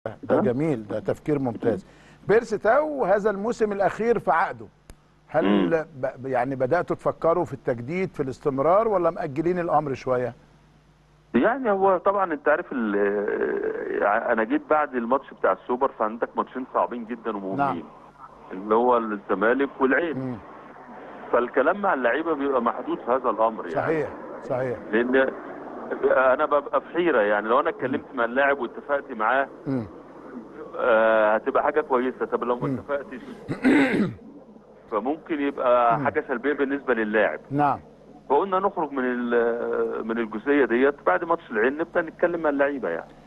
ده جميل ده تفكير ممتاز بيرسي تاو هذا الموسم الاخير في عقده هل ب... يعني بداتوا تفكروا في التجديد في الاستمرار ولا مأجلين الامر شويه يعني هو طبعا انت عارف ال- آه، انا جيت بعد الماتش بتاع السوبر فعندك ماتشين صعبين جدا ومهمين نعم. اللي هو الزمالك والعين مم. فالكلام مع اللعيبه بيبقى محدود في هذا الامر يعني صحيح صحيح لان انا ببقى في حيره يعني لو انا اتكلمت مع اللاعب واتفقت معاه مم. آه، هتبقى حاجه كويسه طب لو ما اتفقتش فممكن يبقى حاجه سلبيه بالنسبه للاعب نعم فقلنا نخرج من ال- من الجزئيه ديت بعد ماتش العين نبدا نتكلم مع اللعيبه يعني